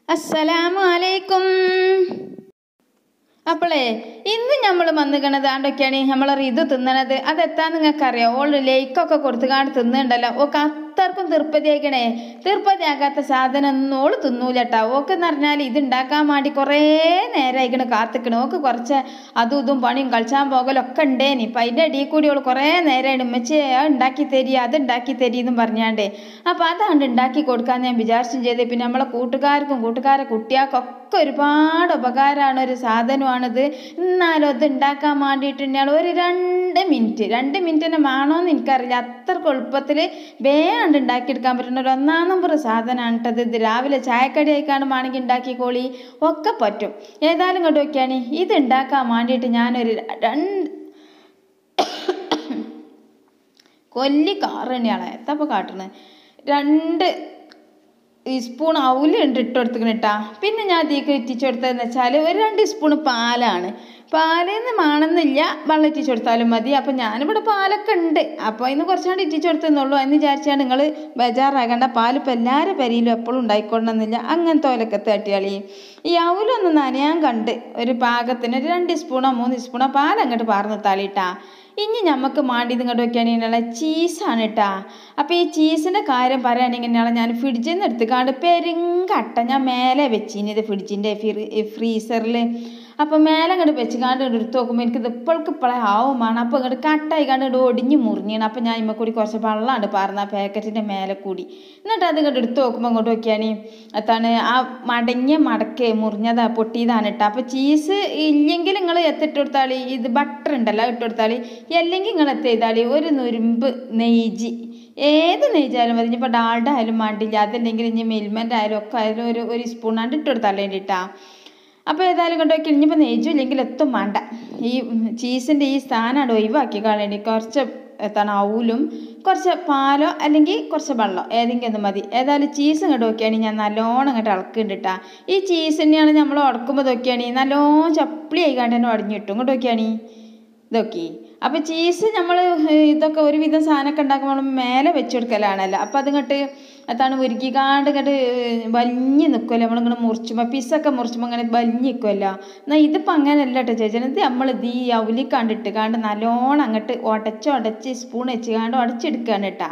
അസ്സലാമു അലൈക്കും അപ്പോളേ ഇന്ന് നമ്മൾ വന്നിക്കണത് ആണ്ടൊക്കെയാണ് നമ്മളെ ഇത് തിന്നണത് അതെത്താ നിങ്ങൾക്കറിയാം ഓള് ലേക്കൊക്കെ കൊടുത്തുകാണ്ട് തിന്നുണ്ടല്ലോ ഓക്ക് അത്രക്കും തീർപ്പതി ആയിക്കണേ തീർപ്പതി ആകാത്ത സാധനം ഒന്നും ഓള് തിന്നൂലട്ടാ ഓക്കെന്ന് പറഞ്ഞാൽ ഇത് ഉണ്ടാക്കാൻ വേണ്ടി കുറേ നേരം ആയിക്കണ് കാത്തിക്കണ് ഓക്ക് കുറച്ച് അതും ഇതും പണിയും കളിച്ചാൻ പോകലൊക്കെ ഉണ്ടേനി ഇപ്പം അതിൻ്റെ അടിയിൽ കൂടി ഓള് കുറേ നേരമായിട്ട് ഉമ്മച്ചി അത് ഉണ്ടാക്കി തരി അത് ഉണ്ടാക്കി തരി എന്നും പറഞ്ഞാണ്ടേ അപ്പോൾ അതാണ്ട് ഉണ്ടാക്കി കൊടുക്കാൻ ഞാൻ വിചാരിച്ചും ചെയ്ത് പിന്നെ നമ്മളെ കൂട്ടുകാർക്കും കൂട്ടുകാരെ കുട്ടികൾക്കൊക്കെ ഒരുപാട് ഉപകാരമാണ് ഒരു സാധനമാണിത് എന്നാലും അത് ഉണ്ടാക്കാൻ വേണ്ടിയിട്ടുണ്ടെങ്കിൽ ഒരു രണ്ട് മിനിറ്റ് രണ്ട് മിനിറ്റ് തന്നെ വേണമെന്ന് എനിക്കറിയില്ല അത്രക്ക് എളുപ്പത്തിൽ വേണ്ട ഉണ്ടാക്കിയെടുക്കാൻ പറ്റുന്ന ഒരു ഒന്നാം നമ്പർ സാധനമാണ് കേട്ടത് ഇത് രാവിലെ ചായക്കടി ആയിക്കാണ്ട് വേണമെങ്കിൽ ഉണ്ടാക്കിക്കോളി ഒക്കെ പറ്റും ഏതായാലും ഇങ്ങോട്ട് നോക്കിയാണ് ഇത് ഉണ്ടാക്കാൻ വേണ്ടിയിട്ട് ഞാനൊരു രണ്ട് കൊല്ലി കാറണിയാളെ എത്തപ്പോൾ കാട്ടണ് രണ്ട് ഈ സ്പൂൺ അവലുണ്ട് ഇട്ട് കൊടുത്തിക്കണിട്ടാ പിന്നെ ഞാൻ അതിലേക്ക് ഇറ്റിച്ചു കൊടുത്തതെന്ന് വെച്ചാൽ ഒരു രണ്ട് സ്പൂൺ പാലാണ് പാലിന്ന് മാണെന്നില്ല വെള്ളം ഇറ്റിച്ചു കൊടുത്താലും മതി അപ്പം ഞാനിവിടെ പാലൊക്കെ ഉണ്ട് അപ്പോൾ ഇന്ന് കുറച്ചാണ്ട് ഇറ്റിച്ചു കൊടുത്തെന്നുള്ളൂ എന്ന് വിചാരിച്ചാൽ നിങ്ങൾ ബേജാറാകണ്ട പാൽ ഇപ്പം എല്ലാവരുടെ പെരിയിലും എപ്പോഴും ഉണ്ടായിക്കൊള്ളണമെന്നില്ല അങ്ങനത്തെ ഓലൊക്കെ തട്ടിയാളി ഈ അവലൊന്ന് നനയാൻ കണ്ട് ഒരു പാകത്തിന് ഒരു രണ്ട് സ്പൂണോ മൂന്ന് സ്പൂണോ പാൽ അങ്ങോട്ട് പാർന്ന് തളിയിട്ടാ ഇനി നമുക്ക് മാണ്ടിയത് ഇങ്ങോട്ട് വെക്കുകയാണെങ്കിൽ ചീസാണ് കേട്ടാ അപ്പോൾ ഈ ചീസിൻ്റെ കാര്യം പറയുകയാണെങ്കിൽ ഞാൻ ഫ്രിഡ്ജിൽ നിന്ന് എടുത്തുകാണ്ട് പെരുങ്കട്ട ഞാൻ മേലെ വെച്ചിനി ഇത് ഫ്രിഡ്ജിൻ്റെ ഫ്രീസറിൽ അപ്പോൾ മേലെ ഇങ്ങോട്ട് വെച്ചുകാണ്ട് ഇങ്ങോട്ട് എടുത്ത് നോക്കുമ്പോൾ എനിക്ക് ഇത് ഇപ്പോൾക്ക് ഇപ്പോഴേ ആവുമാണ് അപ്പോൾ ഇങ്ങോട്ട് കട്ടായി കണ്ട് ഇങ്ങോട്ട് ഒടിഞ്ഞ് മുറിഞ്ഞാണ് അപ്പോൾ ഞാൻ ഇമ്മ കൂടി കുറച്ച് വെള്ളമാണ് പാർന്ന ആ പാക്കറ്റിൻ്റെ മേലെ കൂടി എന്നിട്ട് അത് ഇങ്ങോട്ട് എടുത്ത് നോക്കുമ്പോൾ ഇങ്ങോട്ട് നോക്കിയാണ് എത്താണ് ആ മടങ്ങിയ മടക്കേ മുറിഞ്ഞതാ പൊട്ടിയതാണ് ഇട്ട അപ്പോൾ ചീസ് ഇല്ലെങ്കിൽ നിങ്ങൾ എത്തിട്ട് കൊടുത്താളി ഇത് ബട്ടർ ഉണ്ടല്ലോ ഇട്ട് കൊടുത്താളി അല്ലെങ്കിൽ നിങ്ങൾ എത്തി ചെയ്താളി ഒരു നുരുമ്പ് നെയ്ജി ഏത് നെയ്ജായാലും മതി ഇനിയിപ്പോൾ ഡാൾഡ ആയാലും വേണ്ടില്ല അതല്ലെങ്കിൽ ഇനി മിൽമൻ്റെ ആയാലും ഒക്കെ ആയാലും ഒരു ഒരു സ്പൂണാണ്ട് ഇട്ട് കൊടുത്താൽ വേണ്ടിയിട്ടാ അപ്പോൾ ഏതായാലും കൊണ്ടുപോയി ഇനിയിപ്പോൾ നെയ്ജും ഇല്ലെങ്കിൽ എത്തും വേണ്ട ഈ ചീസിൻ്റെ ഈ സ്ഥാനമാണ് ഒഴിവാക്കി കളയേണ്ടി കുറച്ച് എത്താണ് അവലും കുറച്ച് പാലോ അല്ലെങ്കിൽ കുറച്ച് വെള്ളം ഏതെങ്കിലും ഒന്ന് മതി ഏതായാലും ചീസ് ഇങ്ങോട്ട് നോക്കിയാണെങ്കിൽ ഞാൻ നല്ലോണം ഇങ്ങോട്ട് ഇളക്കുന്നുണ്ട് ഈ ചീസ് തന്നെയാണ് നമ്മൾ ഉടക്കുമ്പോൾ നോക്കിയാണെങ്കിൽ നല്ലോണം ചപ്പിളി ആയിക്കാണ്ട് തന്നെ ഉടഞ്ഞു കിട്ടും ഇങ്ങോട്ട് നോക്കിയാണെങ്കിൽ ഇതൊക്കെ അപ്പോൾ ചീസ് നമ്മൾ ഇതൊക്കെ ഒരുവിധം സാധനമൊക്കെ ഉണ്ടാക്കുമ്പോൾ മേലെ വെച്ച് കൊടുക്കലാണല്ലോ അപ്പോൾ അതിങ്ങോട്ട് അതാണ് ഉരുക്കിക്കാണ്ട് ഇങ്ങോട്ട് വലിഞ്ഞ് നിൽക്കുമല്ലോ നമ്മളിങ്ങനെ മുറിച്ചുമ്പോൾ പിസ്സൊക്കെ മുറിച്ചുമ്പോൾ ഇങ്ങനെ വലിഞ്ഞ് നിൽക്കുമല്ലോ എന്നാൽ ഇതിപ്പോൾ അങ്ങനെയല്ല കേട്ടോ ചേച്ചി ഇത് നമ്മൾ ഇത് ഈ അവലി കണ്ടിട്ട് കാണ്ട് നല്ലോണം അങ്ങോട്ട് ഉടച്ച് ഉടച്ച് സ്പൂൺ വെച്ച് കാണ്ട് ഉടച്ചെടുക്കുകയാണ് കേട്ടാ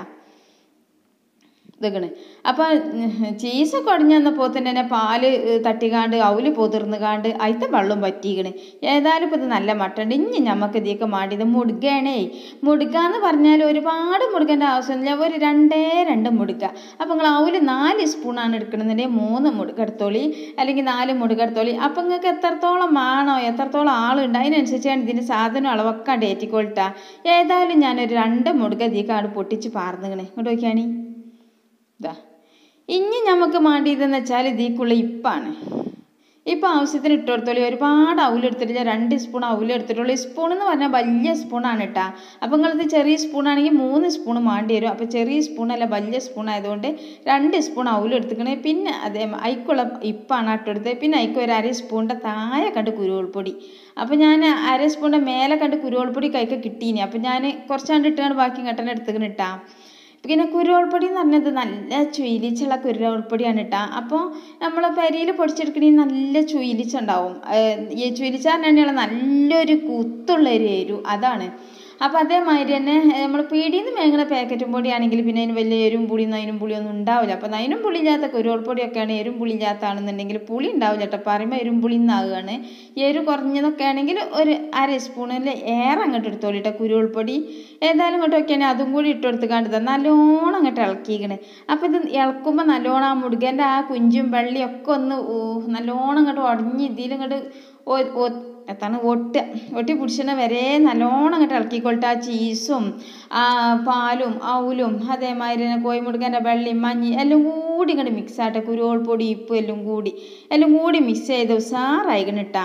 ഇതൊക്കെയാണ് അപ്പോൾ ചീസൊക്കെ ഉടഞ്ഞു വന്നപ്പോൾ തന്നെ പാല് തട്ടിക്കാണ്ട് അവല് പൊതിർന്നുകാണ്ട് അതിത്തെ വെള്ളം പറ്റിക്കണ് ഏതായാലും ഇപ്പോൾ ഇത് നല്ല മട്ടുണ്ട് ഇനി നമുക്ക് ഇതിയൊക്കെ മാടി ഇത് മുടുകയാണേ മുടുക എന്ന് പറഞ്ഞാൽ ഒരുപാട് മുടുകേണ്ട ആവശ്യമില്ല ഒരു രണ്ടേ രണ്ട് മുടുക അപ്പോൾ നിങ്ങൾ അവല് നാല് സ്പൂണാണ് എടുക്കണമെന്നുണ്ടെങ്കിൽ മൂന്ന് മുടുക എടുത്തോളി അല്ലെങ്കിൽ നാല് മുടുക എടുത്തോളി അപ്പോൾ നിങ്ങൾക്ക് എത്രത്തോളം ആണോ എത്രത്തോളം ആളുണ്ട് അതിനനുസരിച്ചാണ് ഇതിൻ്റെ സാധനം അളവൊക്കെ ഏറ്റിക്കൊള്ളിട്ടാ ഏതായാലും ഞാനൊരു രണ്ട് മുടുക ഇതിക്കാണ് പൊട്ടിച്ച് പാർന്നുകണേ ഇങ്ങോട്ട് നോക്കിയാണി ഇതാ ഇനി നമുക്ക് വേണ്ടിയതെന്ന് വെച്ചാൽ ഇതിക്കുള്ള ഇപ്പാണ് ഇപ്പം ആവശ്യത്തിന് ഇട്ട് കൊടുത്തോളി ഒരുപാട് അവലെടുത്തിട്ടില്ല രണ്ട് സ്പൂൺ അവലെടുത്തിട്ടുള്ളൂ ഈ സ്പൂൺ എന്ന് പറഞ്ഞാൽ വലിയ സ്പൂണാണ് കേട്ടോ അപ്പോൾ നിങ്ങളിത് ചെറിയ സ്പൂണാണെങ്കിൽ മൂന്ന് സ്പൂൺ വേണ്ടി വരും അപ്പോൾ ചെറിയ സ്പൂണല്ല വലിയ സ്പൂൺ ആയതുകൊണ്ട് രണ്ട് സ്പൂൺ അവലെടുത്തിക്കണേ പിന്നെ അതേ അയിക്കുള്ള ഇപ്പാണ് ഇട്ടെടുത്തത് പിന്നെ അയിക്ക് ഒരു അര സ്പൂണിൻ്റെ താഴെ കണ്ട് കുരുവൾപ്പൊടി അപ്പോൾ ഞാൻ അര സ്പൂണിൻ്റെ മേലെ കണ്ട് കുരുവൾപ്പൊടി കൈക്ക് കിട്ടീനി അപ്പോൾ ഞാൻ കുറച്ചാണ്ട് ഇട്ടാണ് ബാക്കി ഇങ്ങോട്ടെ എടുത്തുക്കണ ഇട്ടാ പിന്നെ കുരുവൾപ്പൊടി എന്ന് പറഞ്ഞത് നല്ല ചുയിലിച്ചുള്ള കുരുവൾപ്പൊടിയാണ് കേട്ടോ അപ്പോൾ നമ്മൾ പെരിയിൽ പൊടിച്ചെടുക്കണമെങ്കിൽ നല്ല ചുയിലിച്ചുണ്ടാവും ഈ ചുയിലിച്ച പറഞ്ഞാൽ നല്ലൊരു കുത്തുള്ള ഒരു എരു അതാണ് അപ്പോൾ അതേമാതിരി തന്നെ നമ്മൾ പീടിയിൽ നിന്ന് മേങ്ങുന്ന പാക്കറ്റും പൊടിയാണെങ്കിൽ പിന്നെ അതിന് വലിയ എരും പുളി നൈനും പുളിയൊന്നും ഉണ്ടാവില്ല അപ്പോൾ നൈനും പുളിയില്ലാത്ത കുരുവൾപ്പൊടിയൊക്കെയാണ് എരും പുളിയില്ലാത്താണെന്നുണ്ടെങ്കിൽ പുളി ഉണ്ടാവില്ല കേട്ടോ പറയുമ്പോൾ എരും പുളി നിന്നാകുകയാണ് എരു കുറഞ്ഞതൊക്കെ ആണെങ്കിൽ ഒരു അര സ്പൂണിൽ ഏറെ അങ്ങോട്ട് എടുത്തോളി കേട്ടോ കുരുവൾപ്പൊടി ഏതായാലും ഇങ്ങോട്ട് വെക്കുകയാണെങ്കിൽ അതും കൂടി ഇട്ട് കൊടുത്ത് കണ്ടത് നല്ലോണം അങ്ങോട്ട് ഇളക്കിക്കണേ അപ്പോൾ ഇത് ഇളക്കുമ്പോൾ നല്ലോണം ആ മുടുകൻ്റെ ആ കുഞ്ചും വെള്ളിയും ഒക്കെ ഒന്ന് നല്ലോണം അങ്ങോട്ട് ഉടഞ്ഞ് ഇതിലിങ്ങോട്ട് എത്താണ് ഒട്ടുക ഒട്ടി പിടിച്ചണ വരെ നല്ലോണം അങ്ങോട്ട് ഇളക്കിക്കൊള്ളിട്ട് ആ ചീസും ആ പാലും ഔലും അതേമാതിരി തന്നെ കോഴിമുടുക്കൻ്റെ വെള്ളയും മഞ്ഞി എല്ലാം കൂടി ഇങ്ങോട്ട് മിക്സ് ആട്ടെ കുരുവോൾ പൊടി ഉപ്പ് എല്ലാം കൂടി എല്ലാം കൂടി മിക്സ് ചെയ്ത് ഉസാറായിക്കണിട്ടാ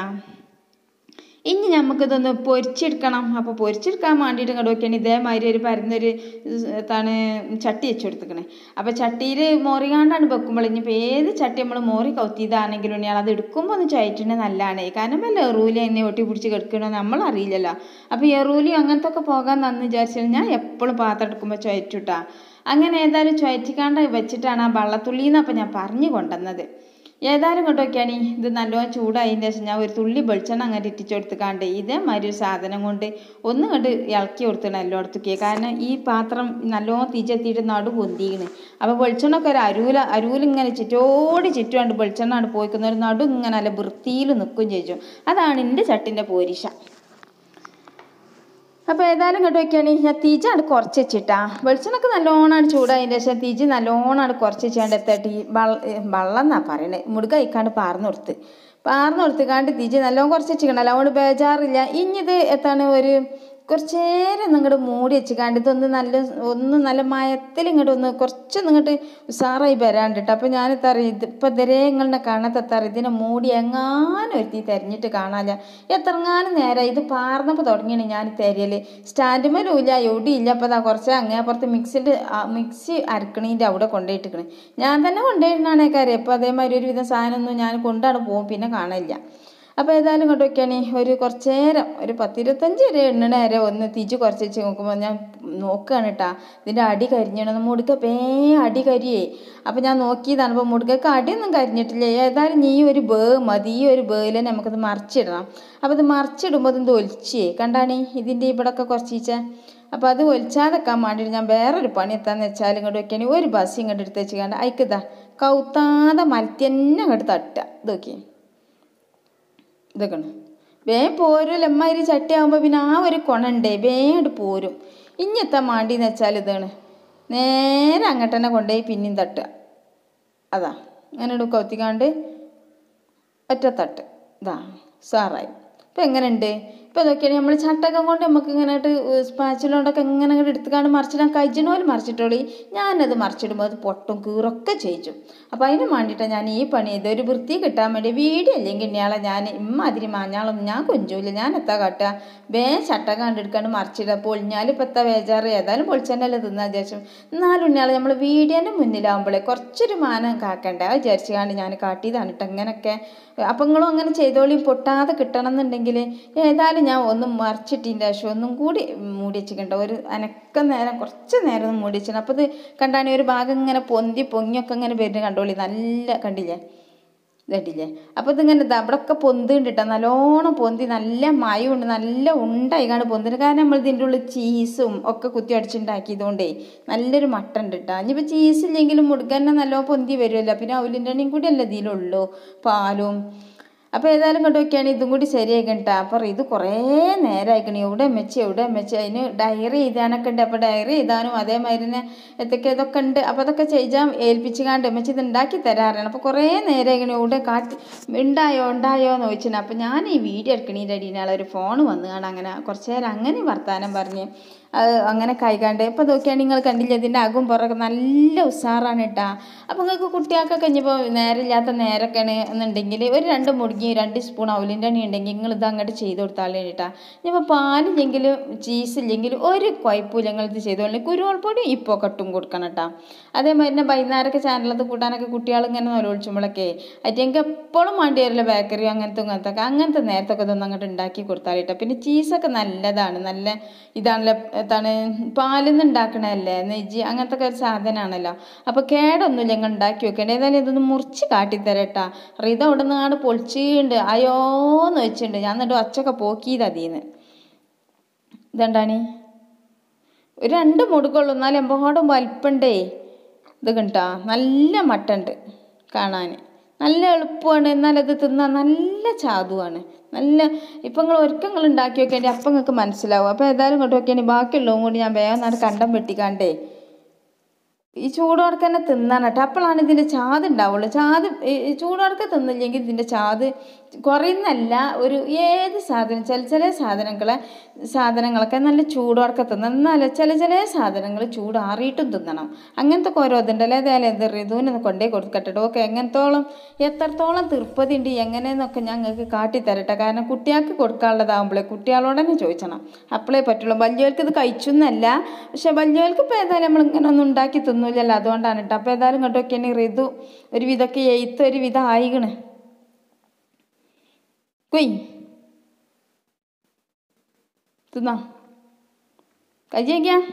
ഇനി നമുക്കിതൊന്ന് പൊരിച്ചെടുക്കണം അപ്പോൾ പൊരിച്ചെടുക്കാൻ വേണ്ടിയിട്ട് ഇങ്ങോട്ട് നോക്കിയാണ് ഇതേമാതിരി ഒരു പരന്നൊരു എന്താണ് ചട്ടി വെച്ച് കൊടുത്തിക്കണേ അപ്പോൾ ചട്ടിയിൽ മോറികാണ്ടാണ് വെക്കുമ്പോൾ ഇനിയിപ്പോൾ ഏത് ചട്ടി നമ്മൾ മോറി കൗത്തിയതാണെങ്കിലും ഞാൻ അത് എടുക്കുമ്പോൾ ഒന്ന് ചുയറ്റുന്നത് നല്ലതാണ് കാരണം വല്ല എറൂലി എന്നെ ഒട്ടി പിടിച്ച് കിടക്കണോ നമ്മൾ അറിയില്ലല്ലോ അപ്പോൾ എറൂലി അങ്ങനത്തെ ഒക്കെ പോകാൻ നന്ന് വിചാരിച്ചാൽ ഞാൻ എപ്പോഴും പാത്രം എടുക്കുമ്പോൾ ചുയറ്റുട്ടാ അങ്ങനെ ഏതായാലും ചുയറ്റിക്കാണ്ട് വെച്ചിട്ടാണ് ആ വള്ളത്തുള്ളിന്ന് അപ്പം ഞാൻ പറഞ്ഞു കൊണ്ടുവന്നത് ഏതായാലും ഇങ്ങോട്ട് നോക്കിയാണ് ഇത് നല്ലോണം ചൂടായതിൻ്റെ ശേഷം ഞാൻ ഒരു തുള്ളി വെളിച്ചെണ്ണ അങ്ങനെ ഇറ്റിച്ച് കൊടുത്തുകാണ്ട് ഇതേമാതിരി ഒരു സാധനം കൊണ്ട് ഒന്ന് കണ്ട് ഇളക്കി കൊടുത്തണം എല്ലായിടത്തേക്ക് കാരണം ഈ പാത്രം നല്ലോണം തിരിച്ചെത്തിയിട്ട് നടു പൊന്തിക്കണ് അപ്പോൾ വെളിച്ചെണ്ണ ഒക്കെ ഒരു അരൂല അരൂല ഇങ്ങനെ ചുറ്റോടി ചുറ്റുകൊണ്ട് വെളിച്ചെണ്ണ ആണ് പോയിക്കുന്ന ഒരു നടു ഇങ്ങനെ നല്ല വൃത്തിയിൽ നിൽക്കുകയും ചെയ്തു അതാണ് എൻ്റെ ചട്ടിൻ്റെ പോരിശ അപ്പോൾ ഏതായാലും ഇങ്ങോട്ട് വയ്ക്കുകയാണ് ഞാൻ തീജാണ് കുറച്ച് വെച്ചിട്ടാ വെളിച്ചെണ്ണൊക്കെ നല്ലോണമാണ് ചൂടായതിൻ്റെ ശേഷം തീജ് നല്ലോണമാണ് കുറച്ച് വെച്ചാണ്ട് എത്തിയിട്ട് ഈ വെള്ളം എന്നാ പറയണേ മുടുക അയക്കാണ്ട് പാർന്ന് കൊടുത്ത് പാർന്ന് കൊടുത്തുകാണ്ട് തീജ് നല്ലോണം കുറച്ച് വെച്ചിക്കണല്ലോ അതുകൊണ്ട് ബേജാറില്ല ഇനിയിത് എത്താണ് ഒരു കുറച്ച് നേരം ഇങ്ങോട്ട് മൂടി വെച്ചിക്കാണ്ട് ഇതൊന്ന് നല്ല ഒന്ന് നല്ല മയത്തിൽ ഇങ്ങോട്ട് ഒന്ന് കുറച്ചൊന്ന് ഇങ്ങോട്ട് ഉഷാറായി വരാണ്ടിട്ട് അപ്പോൾ ഞാൻ എത്താറിയ ഇത് ഇപ്പം ഇതരേ നിങ്ങളുടെ കാണത്തെത്താറ് ഇതിനെ മൂടി എങ്ങാനും ഒരുത്തി തെരഞ്ഞിട്ട് കാണാനില്ല എത്രങ്ങാനും നേരം ഇത് പാർന്നപ്പോൾ തുടങ്ങിയാണ് ഞാൻ തെരയൽ സ്റ്റാൻഡുമേലും ഇല്ല എവിടെയില്ല അപ്പോൾ അതാ കുറച്ച് അങ്ങേ അപ്പുറത്ത് മിക്സിൻ്റെ മിക്സി അരക്കണീൻ്റെ അവിടെ കൊണ്ടുപോയിട്ടിക്കണ് ഞാൻ തന്നെ കൊണ്ടുപോയിരുന്നാണേ കാര്യം അപ്പോൾ അതേമാതിരി ഒരുവിധം സാധനമൊന്നും ഞാൻ കൊണ്ടാണ് പോകും പിന്നെ കാണില്ല അപ്പോൾ ഏതായാലും ഇങ്ങോട്ട് വയ്ക്കുകയാണ് ഒരു കുറച്ച് നേരം ഒരു പത്തിരുപത്തഞ്ച് വരെ എണ്ണണ നേരം ഒന്ന് തിരിച്ച് കുറച്ച് വെച്ച് നോക്കുമ്പോൾ ഞാൻ നോക്കുകയാണ് കേട്ടാ ഇതിൻ്റെ അടി കരിഞ്ഞണം മുടുക്ക പേ അടി കരിയേ അപ്പോൾ ഞാൻ നോക്കിയതാണ് അപ്പോൾ മുടുക്കൊക്കെ അടിയൊന്നും കരിഞ്ഞിട്ടില്ല ഏതായാലും നീ ഒരു ബേ മതി ഈ ഒരു ബേയിൽ തന്നെ നമുക്കത് മറിച്ചിടണം അപ്പോൾ ഇത് മറിച്ചിടുമ്പോൾ ഇത് ഒലിച്ചേ കണ്ടാണേ ഇതിൻ്റെ ഇവിടെയൊക്കെ കുറച്ചീച്ച അപ്പോൾ അത് ഒലിച്ചാതെക്കാൻ വേണ്ടിയിട്ട് ഞാൻ വേറൊരു പണി എത്താന്ന് വെച്ചാൽ ഇങ്ങോട്ട് വെക്കുകയാണെങ്കിൽ ഒരു ബസ് ഇങ്ങോട്ട് എടുത്ത് വെച്ച് കണ്ട അയക്കതാ കൗത്താതെ മലത്തി തന്നെ അങ്ങോട്ട് തട്ടുക ഇത് നോക്കിയേ ഇതൊക്കെ വേഗം പോരും എമ്മാതിരി ചട്ടിയാകുമ്പോൾ പിന്നെ ആ ഒരു കുണണ്ടേ വേഗം പോരും ഇനി എത്താൻ മാണ്ടിന്ന് വെച്ചാൽ ഇതാണ് നേരെ അങ്ങോട്ട് തന്നെ കൊണ്ടുപോയി പിന്നെയും തട്ടുക അതാ അങ്ങനെ കൗത്തിക്കാണ്ട് ഒറ്റ തട്ട് ഇതാ സാറായി ഇപ്പം എങ്ങനെയുണ്ട് ഇപ്പം ഇതൊക്കെയാണ് നമ്മൾ ചട്ടകം കൊണ്ട് നമുക്ക് ഇങ്ങനെ സ്പാച്ചിലോണ്ടൊക്കെ ഇങ്ങനെ ഇങ്ങോട്ട് എടുത്തുകാണ്ട് മറിച്ചിടാൻ കഴിച്ചണോല് മറിച്ചിട്ടോളി ഞാനത് മറിച്ചിടുമ്പോൾ അത് പൊട്ടും കീറൊക്കെ ചെയ്യിച്ചു അപ്പോൾ അതിന് വേണ്ടിയിട്ടാണ് ഞാൻ ഈ പണി ചെയ്ത് ഒരു വൃത്തി കിട്ടാൻ വേണ്ടി വീഡിയോ അല്ലെങ്കിൽ ഇന്നയാളെ ഞാൻ ഇമ്മാതിരി മാഞ്ഞാളൊന്നും ഞാൻ കൊഞ്ചൂല ഞാൻ എത്താ കാട്ടുക വേ ചട്ടകം കണ്ടെടുക്കാണ്ട് മറിച്ചിടുക പൊളിഞ്ഞാൽ ഇപ്പം എത്താ വേജാറ് ഏതായാലും പൊളിച്ചെന്നല്ലേ തിന്നാ വിചാരിച്ചു എന്നാലും ഇന്നയാളെ നമ്മൾ വീഡിയോൻ്റെ മുന്നിലാവുമ്പോഴേ കുറച്ചൊരു മാനം കാക്കണ്ടേ അത് വിചാരിച്ചുകൊണ്ട് ഞാൻ കാട്ടിയതാണ് കേട്ടോ ഇങ്ങനെയൊക്കെ അപ്പം നിങ്ങളും അങ്ങനെ ചെയ്തോളി പൊട്ടാതെ കിട്ടണം എന്നുണ്ടെങ്കിൽ ഏതായാലും ഞാൻ ഒന്ന് മറിച്ചിട്ടിൻ്റെ ശേഷം ഒന്നും കൂടി മൂടി വെച്ചിട്ടുണ്ട് ഒരു അനക്ക നേരം കുറച്ച് നേരം ഒന്ന് മൂടി വെച്ചിട്ടുണ്ട് അപ്പോൾ ഇത് കണ്ടാണ് ഒരു ഭാഗം ഇങ്ങനെ പൊന്തി പൊങ്ങിയൊക്കെ ഇങ്ങനെ വരുന്നത് കണ്ടോളി നല്ല കണ്ടില്ലേ ഇതട്ടില്ലേ അപ്പോൾ ഇതിങ്ങനെ ദാ ഇവിടെയൊക്കെ പൊന്തുണ്ട് കേട്ടോ നല്ലോണം പൊന്തി നല്ല മയമുണ്ട് നല്ല ഉണ്ടായിക്കാണ്ട് പൊന്തിന് കാരണം നമ്മൾ ഇതിൻ്റെ ഉള്ളിൽ ചീസും ഒക്കെ കുത്തി അടിച്ചുണ്ടാക്കിയതുകൊണ്ടേ നല്ലൊരു മട്ടൻ ഉണ്ട് കേട്ടോ ഇനിയിപ്പോൾ ചീസ് ഇല്ലെങ്കിലും മുടുക്കന്നെ നല്ലോണം പൊന്തി വരുമല്ലോ പിന്നെ അവലിൻ്റെ എണ്ണയും കൂടി അല്ല ഇതിലുള്ളൂ പാലും അപ്പോൾ ഏതായാലും കൊണ്ട് വയ്ക്കുകയാണ് ഇതും കൂടി ശരിയാക്കണ്ട അപ്പോൾ ഇത് കുറേ നേരമായിക്കണേ എവിടെ മെച്ചി എവിടെ മെച്ചി അതിന് ഡയറി എഴുതാനൊക്കെ ഉണ്ട് അപ്പോൾ ഡയറി എഴുതാനും അതേമാതിരി തന്നെ എന്തൊക്കെ ഇതൊക്കെ ഉണ്ട് അപ്പോൾ അതൊക്കെ ചെയ്യാൻ ഏൽപ്പിച്ചുകാണ്ട് മെച്ചി ഇത് ഉണ്ടാക്കി തരാറാണ് അപ്പോൾ കുറേ നേരമായിക്കണേ എവിടെ കാട്ടി ഉണ്ടായോ ഉണ്ടായോ എന്ന് ചോദിച്ചിട്ടുണ്ട് അപ്പോൾ ഞാൻ ഈ വീഡിയോ എടുക്കണീൻ്റെ അടിയിലാണ് ഒരു ഫോൺ വന്നു കാണാൻ അങ്ങനെ കുറച്ച് നേരം അങ്ങനെ വർത്താനം പറഞ്ഞ് അത് അങ്ങനെ കൈകാണ്ട് ഇപ്പോൾ നോക്കിയാൽ നിങ്ങൾ കണ്ടില്ല ഇതിൻ്റെ അകും പുറകെ നല്ല ഉഷാറാണ് കേട്ടാ അപ്പോൾ നിങ്ങൾക്ക് കുട്ടികൾക്കൊക്കെ ഇനിയിപ്പോൾ നേരമില്ലാത്ത നേരമൊക്കെയാണ് എന്നുണ്ടെങ്കിൽ ഒരു രണ്ട് മുടുങ്ങി രണ്ട് സ്പൂൺ അവലിൻ്റെ എണ്ണ ഉണ്ടെങ്കിൽ നിങ്ങൾ ഇത് അങ്ങോട്ട് ചെയ്ത് കൊടുത്താലേ കേട്ടാ ഇനിയിപ്പോൾ പാലില്ലെങ്കിലും ചീസ് ഇല്ലെങ്കിലും ഒരു കുഴപ്പമില്ല നിങ്ങൾ ഇത് ചെയ്തോളൂ കുരുവോൾ പൊടി ഇപ്പോൾ കട്ടും കൊടുക്കണം കേട്ടോ അതേമാതിരി തന്നെ വൈകുന്നേരമൊക്കെ ചാനലത്ത് കൂട്ടാനൊക്കെ കുട്ടികൾ ഇങ്ങനെ നൊലൊളിച്ചുമ്പോഴൊക്കെ അറ്റെങ്കിൽ എപ്പോഴും വേണ്ടി വരില്ല ബേക്കറിയോ അങ്ങനത്തെ അങ്ങനത്തെ ഒക്കെ അങ്ങനത്തെ നേരത്തൊക്കെ ഇതൊന്നും അങ്ങോട്ട് ഉണ്ടാക്കി കൊടുത്താൽ കേട്ടോ പിന്നെ ചീസൊക്കെ നല്ലതാണ് നല്ല ഇതാണല്ലോ എന്താണ് പാലിൽ നിന്ന് ഉണ്ടാക്കണതല്ലേ നെജ്ജി അങ്ങനത്തെ ഒക്കെ ഒരു സാധനമാണല്ലോ അപ്പോൾ കേടൊന്നുമില്ല ഞങ്ങൾ ഉണ്ടാക്കി വെക്കേണ്ടത് ഏതായാലും ഇതൊന്ന് മുറിച്ച് കാട്ടിത്തരട്ടാ റിത അവിടെ നിന്ന് ആട് പൊളിച്ചുണ്ട് അയോന്ന് വെച്ചിട്ടുണ്ട് ഞാൻ എന്നിട്ട് ഒച്ചൊക്കെ പോക്കിയത് അതീന്ന് ഇതെന്താണ് ഒരു രണ്ട് മുടുക്കുള്ളൂ എന്നാലും എമ്പോടും വലിപ്പണ്ടേ ഇത് കണ്ടാ നല്ല മട്ടുണ്ട് കാണാൻ നല്ല എളുപ്പമാണ് എന്നാൽ അത് തിന്നാൻ നല്ല ചാതുവാണ് നല്ല ഇപ്പം നിങ്ങൾ ഒരുക്കം നിങ്ങൾ ഉണ്ടാക്കി വെക്കേണ്ടി അപ്പം നിങ്ങൾക്ക് മനസ്സിലാവും അപ്പോൾ ഏതായാലും ഇങ്ങോട്ട് വെക്കേണ്ടി ബാക്കിയുള്ളതും കൂടി ഞാൻ വേഗം നാട് കണ്ടം വെട്ടിക്കാണ്ടേ ഈ ചൂടോടെ തന്നെ തിന്നാൻ കേട്ടോ അപ്പോഴാണ് ഇതിൻ്റെ ചാത് ഉണ്ടാവുള്ളൂ ചാത് ഈ ചൂടോടെ തിന്നില്ലെങ്കിൽ ഇതിൻ്റെ ചാത് കുറയുന്നല്ല ഒരു ഏത് സാധനം ചില ചില സാധനങ്ങളെ സാധനങ്ങളൊക്കെ നല്ല ചൂടോടെ തിന്നണം എന്നാലും ചില ചില സാധനങ്ങൾ ചൂടാറിയിട്ടും തിന്നണം അങ്ങനത്തെ ഒക്കെ ഓരോ ഇതുണ്ടല്ലോ ഏതായാലും എന്ത് ഋതുവിനൊന്ന് കൊണ്ടേ കൊടുക്കട്ടെ ഓക്കെ എങ്ങനത്തോളം എത്രത്തോളം തീർപ്പതി ഉണ്ട് എങ്ങനെയെന്നൊക്കെ ഞങ്ങൾക്ക് കാട്ടിത്തരട്ടെ കാരണം കുട്ടികൾക്ക് കൊടുക്കാനുള്ളതാകുമ്പോഴേ കുട്ടികളോട് തന്നെ ചോദിച്ചണം അപ്പോഴേ പറ്റുള്ളൂ വലിയവർക്ക് ഇത് കഴിച്ചെന്നല്ല പക്ഷെ വലിയവർക്ക് ഇപ്പോൾ ഏതായാലും നമ്മൾ ഇങ്ങനെ ഒന്നും ഉണ്ടാക്കി തിന്നൂലല്ലോ അതുകൊണ്ടാണ് കേട്ടോ അപ്പോൾ ഏതായാലും ഇങ്ങോട്ടൊക്കെയാണ് ഋതു ഒരു വിധമൊക്കെ എയ്ത്ത് ഒരു വിധം ആയിക്കണ് കൊയ് തിന്നാ കയ്യേക്കാ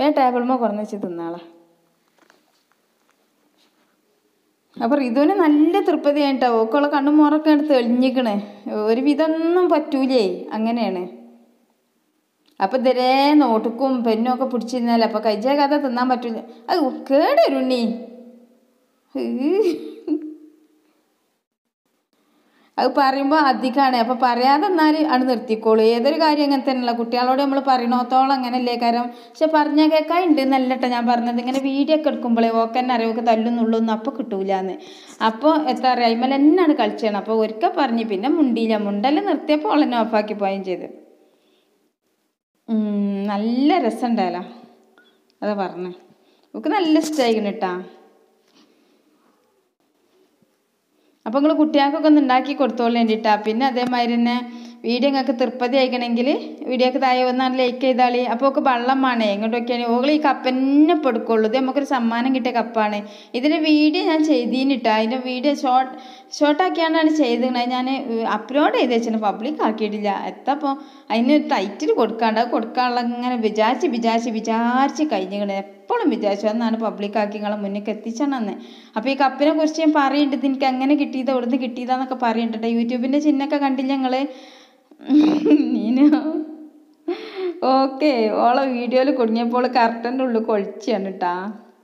വേ ടേബിൾമ കുറഞ്ഞ് വെച്ച് തിന്നാളാ അപ്പോൾ റിതുവിന് നല്ല തൃപ്തിയാണ് കേട്ടോ ഓക്കുള്ള കണ്ണും മോറൊക്കെ എടുത്ത് തെളിഞ്ഞിക്കണ് ഒരു വിധമൊന്നും പറ്റൂലേ അങ്ങനെയാണ് അപ്പം ഇതരേ നോട്ടുക്കും പെന്നും ഒക്കെ പിടിച്ചിരുന്നാലേ അപ്പോൾ കൈജ കഥ തിന്നാൻ പറ്റൂല അത് കേടരുണ്ണി അത് പറയുമ്പോൾ അധികമാണ് അപ്പോൾ പറയാതെ എന്നാൽ ആണ് നിർത്തിക്കോളൂ ഏതൊരു കാര്യം അങ്ങനെ തന്നെയല്ല കുട്ടികളോട് നമ്മൾ പറയണോത്തോളം അങ്ങനെയല്ലേ കാരണം പക്ഷെ പറഞ്ഞാൽ കേൾക്കാൻ ഉണ്ട് എന്നല്ലട്ടോ ഞാൻ പറഞ്ഞത് ഇങ്ങനെ വീഡിയോ ഒക്കെ എടുക്കുമ്പോഴേ ഓക്കെ തന്നെ അറിവൊക്കെ തല്ലുന്നുള്ളൂന്ന് അപ്പോൾ കിട്ടൂലെന്ന് അപ്പോൾ എത്ര പറയുക അതിമേൽ എന്നാണ് കളിച്ചാണ് അപ്പോൾ ഒരിക്കൽ പറഞ്ഞു പിന്നെ മുണ്ടിയില്ല മുണ്ടല് നിർത്തിയപ്പോൾ അവളെന്നെ ഓഫാക്കി പോവുകയും ചെയ്തു ഉം, നല്ല രസമുണ്ടല്ലോ അതാ പറഞ്ഞേ നമുക്ക് നല്ല ഇഷ്ടമായിക്കണ് കേട്ടാ അപ്പോൾ നിങ്ങൾ കുട്ടികൾക്കൊക്കെ ഒന്ന് ഉണ്ടാക്കി കൊടുത്തോളൂ വേണ്ടിയിട്ടാ പിന്നെ അതേമാതിരി തന്നെ വീഡിയോ നിങ്ങൾക്ക് തൃപ്പതി അയക്കണമെങ്കിൽ വീഡിയോക്ക് താഴെ വന്നാൽ ലൈക്ക് ചെയ്താളി അപ്പോൾ ഒക്കെ വെള്ളം വേണേ എങ്ങോട്ടൊക്കെയാണ് ഓകൾ ഈ കപ്പ് തന്നെ പെടുക്കുള്ളൂ ഇത് നമുക്കൊരു സമ്മാനം കിട്ടിയ കപ്പാണ് ഇതിൻ്റെ വീഡിയോ ഞാൻ ചെയ്തീനിട്ടാ അതിൻ്റെ വീഡിയോ ഷോർട്ട് ഷോർട്ടാക്കിയാണ് ചെയ്തത് ഞാൻ അപ്ലോഡ് ചെയ്ത് വെച്ചിട്ട് പബ്ലിക് ആക്കിയിട്ടില്ല എത്തപ്പോൾ അതിന് ടൈറ്റിൽ കൊടുക്കാണ്ട് അത് കൊടുക്കാനുള്ള ഇങ്ങനെ വിചാരിച്ച് വിചാരിച്ച് വിചാരിച്ച് കഴിഞ്ഞിങ്ങനെ എപ്പോഴും വിചാരിച്ചു അന്നാണ് പബ്ലിക് ആക്കി നിങ്ങളെ മുന്നിൽ എത്തിച്ചണെന്ന് അപ്പോൾ ഈ കപ്പിനെ കുറിച്ച് ഞാൻ പറയുന്നുണ്ട് എനിക്ക് എങ്ങനെ കിട്ടിയത് എവിടുന്ന് കിട്ടിയതാന്നൊക്കെ പറയുന്നുണ്ട് യൂട്യൂബിൻ്റെ ചിഹ്നമൊക്കെ കണ്ടില്ല ഞങ്ങൾ നീനോ ഓക്കെ ഓളെ വീഡിയോയിൽ കുടുങ്ങിയപ്പോൾ കർട്ടൻ്റെ ഉള്ളിൽ കൊളിച്ചാണ് കേട്ടാ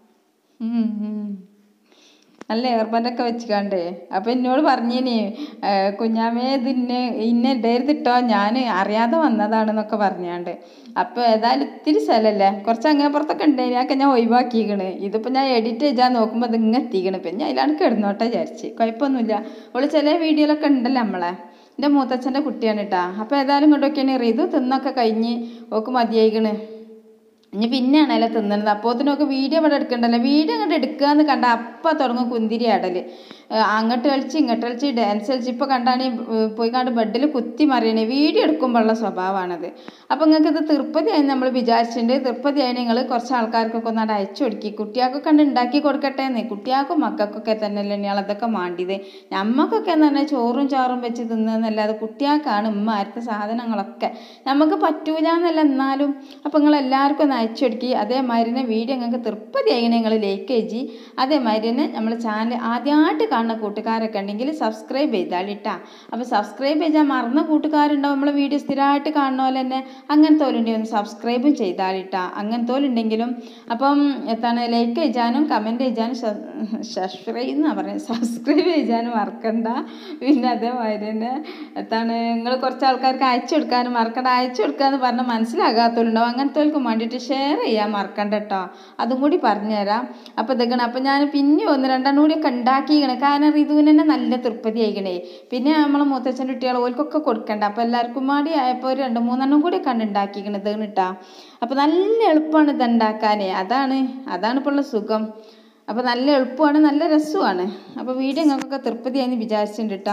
നല്ല എയർബൻഡൊക്കെ വെച്ചിക്കാണ്ടേ അപ്പം എന്നോട് പറഞ്ഞിനി കുഞ്ഞാമേ ഇത് ഇന്നെ ഇന്നെ ഇടരുതിട്ടോ ഞാൻ അറിയാതെ വന്നതാണെന്നൊക്കെ പറഞ്ഞാണ്ട് അപ്പോൾ ഏതായാലും ഇത്തിരി സ്ഥലമല്ലേ കുറച്ച് അങ്ങനെ പുറത്തൊക്കെ ഉണ്ടായി അതൊക്കെ ഞാൻ ഒഴിവാക്കിക്കണ് ഇതിപ്പോൾ ഞാൻ എഡിറ്റ് ചെയ്താൽ നോക്കുമ്പോൾ അത് ഇങ്ങനെ എത്തിക്കണ് പിന്നെ അതിലാണ് കിടന്നോട്ടെ വിചാരിച്ച് കുഴപ്പമൊന്നുമില്ല അവള് ചില വീഡിയോയിലൊക്കെ ഉണ്ടല്ലോ നമ്മളെ എൻ്റെ മൂത്തച്ഛൻ്റെ കുട്ടിയാണ് കേട്ടാ അപ്പോൾ ഏതായാലും ഇങ്ങോട്ടൊക്കെയാണ് റിതു തിന്നൊക്കെ കഴിഞ്ഞ് ഓക്ക് മതിയായിക്കണ് ഇനി പിന്നെയാണല്ലോ തിന്നണത് അപ്പോത്തിനൊക്കെ വീഡിയോ ഇവിടെ എടുക്കണ്ടല്ലോ വീഡിയോ അങ്ങോട്ട് എടുക്കുക എന്ന് കണ്ട അപ്പം തുടങ്ങും കുന്തിരി ആടല് ഏഹ് അങ്ങോട്ട് കളിച്ച് ഇങ്ങോട്ട് കളിച്ച് ഡാൻസ് കളിച്ച് ഇപ്പോൾ കണ്ടാണ് പോയി കണ്ട് ബെഡിൽ കുത്തി മറിയണേ വീഡിയോ എടുക്കുമ്പോഴുള്ള സ്വഭാവമാണത് അപ്പോൾ നിങ്ങൾക്ക് ഇത് തൃപ്പതിയായി നമ്മൾ വിചാരിച്ചിട്ടുണ്ട് തൃപ്പതിയായി നിങ്ങൾ കുറച്ച് ആൾക്കാർക്കൊക്കെ ഒന്ന് അയച്ചു കൊടുക്കി കുട്ടികൾക്കൊക്കെ കണ്ട് ഉണ്ടാക്കി കൊടുക്കട്ടെ എന്ന് കുട്ടികൾക്കും മക്കൾക്കൊക്കെ തന്നെയല്ലേ ഇയാൾ അതൊക്കെ മാണ്ടിയത് ഞമ്മക്കൊക്കെ എന്ന് പറഞ്ഞാൽ ചോറും ചാറും വെച്ച് തിന്നുന്നല്ലാതെ കുട്ടികൾക്കാണ് ഉമ്മ അരത്ത സാധനങ്ങളൊക്കെ നമുക്ക് പറ്റൂല എന്നല്ല എന്നാലും അപ്പോൾ നിങ്ങൾ എല്ലാവർക്കും ഒന്ന് അയച്ചു കൊടുക്കി അതേമാതിരി തന്നെ വീഡിയോ നിങ്ങൾക്ക് തൃപ്പതിയായി നിങ്ങൾ ലൈക്ക് ചെയ്യി അതേമാതിരി തന്നെ നമ്മൾ ചാനൽ ആദ്യമായിട്ട് കാണുന്ന കൂട്ടുകാരൊക്കെ ഉണ്ടെങ്കിൽ സബ്സ്ക്രൈബ് ചെയ്താളിട്ടാ അപ്പോൾ സബ്സ്ക്രൈബ് ചെയ്താൽ മറന്ന കൂട്ടുകാരുണ്ടാവും നമ്മളെ വീഡിയോ സ്ഥിരമായിട്ട് കാണുന്ന പോലെ തന്നെ അങ്ങനത്തെ ഉണ്ടെങ്കിൽ ഒന്ന് സബ്സ്ക്രൈബും ചെയ്താളിട്ടാ അങ്ങനത്തെ ഉണ്ടെങ്കിലും അപ്പം എന്താണ് ലൈക്ക് ചെയ്യാനും കമൻറ്റ് ചെയ്യാനും സബ്സ്ക്രൈബ് എന്നാ പറയുന്നത് സബ്സ്ക്രൈബ് ചെയ്യാനും മറക്കണ്ട പിന്നെ അതേമാതിരി തന്നെ എന്താണ് നിങ്ങൾ കുറച്ച് ആൾക്കാർക്ക് അയച്ചു കൊടുക്കാനും മറക്കണ്ട അയച്ചു കൊടുക്കാന്ന് പറഞ്ഞാൽ മനസ്സിലാകാത്തവരുണ്ടാവും അങ്ങനത്തെ വേണ്ടിയിട്ട് ഷെയർ ചെയ്യാൻ മറക്കണ്ട കേട്ടോ അതും കൂടി പറഞ്ഞുതരാം അപ്പോൾ ഇതൊക്കെയാണ് അപ്പോൾ ഞാൻ പിന്നെ ഒന്ന് രണ്ടെണ്ണം കൂടിയൊക്കെ ഉണ്ടാക്കിക്കണേ കാരണം റിതുവിന് തന്നെ നല്ല തൃപ്തി ആയിക്കണേ പിന്നെ നമ്മളെ മൂത്തച്ഛൻ്റെ കുട്ടികൾ ഓൽക്കൊക്കെ കൊടുക്കണ്ട അപ്പോൾ എല്ലാവർക്കും കൂടി ആയപ്പോൾ ഒരു രണ്ട് മൂന്നെണ്ണം കൂടി കണ്ട് ഉണ്ടാക്കിക്കണത് കേട്ടാ അപ്പോൾ നല്ല എളുപ്പമാണ് ഇത് ഉണ്ടാക്കാൻ അതാണ് അതാണ് ഇപ്പോൾ ഉള്ള സുഖം അപ്പോൾ നല്ല എളുപ്പമാണ് നല്ല രസമാണ് അപ്പോൾ വീഡിയോ നിങ്ങൾക്കൊക്കെ തൃപ്തിയായെന്ന് വിചാരിച്ചിട്ടുണ്ട് കേട്ടോ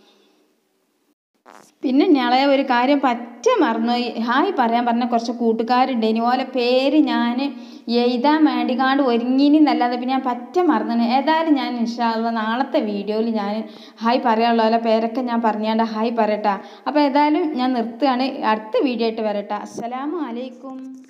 പിന്നെ ഞങ്ങളെ ഒരു കാര്യം പറ്റ മറന്നുപോയി ഹായ് പറയാൻ പറഞ്ഞ കുറച്ച് കൂട്ടുകാരുണ്ട് ഇനി ഓലെ പേര് ഞാൻ എഴുതാൻ വേണ്ടിക്കാണ്ട് ഒരുങ്ങിനി എന്നല്ലാതെ പിന്നെ ഞാൻ പറ്റ മറന്നു ഏതായാലും ഞാൻ ഇൻഷാല്ല നാളത്തെ വീഡിയോയിൽ ഞാൻ ഹായ് പറയാനുള്ള പോലെ പേരൊക്കെ ഞാൻ പറഞ്ഞാണ്ട് ഹായ് പറയട്ടാ അപ്പോൾ ഏതായാലും ഞാൻ നിർത്തുകയാണ് അടുത്ത വീഡിയോ ആയിട്ട് വരട്ടെ അസ്സലാമു അലൈക്കും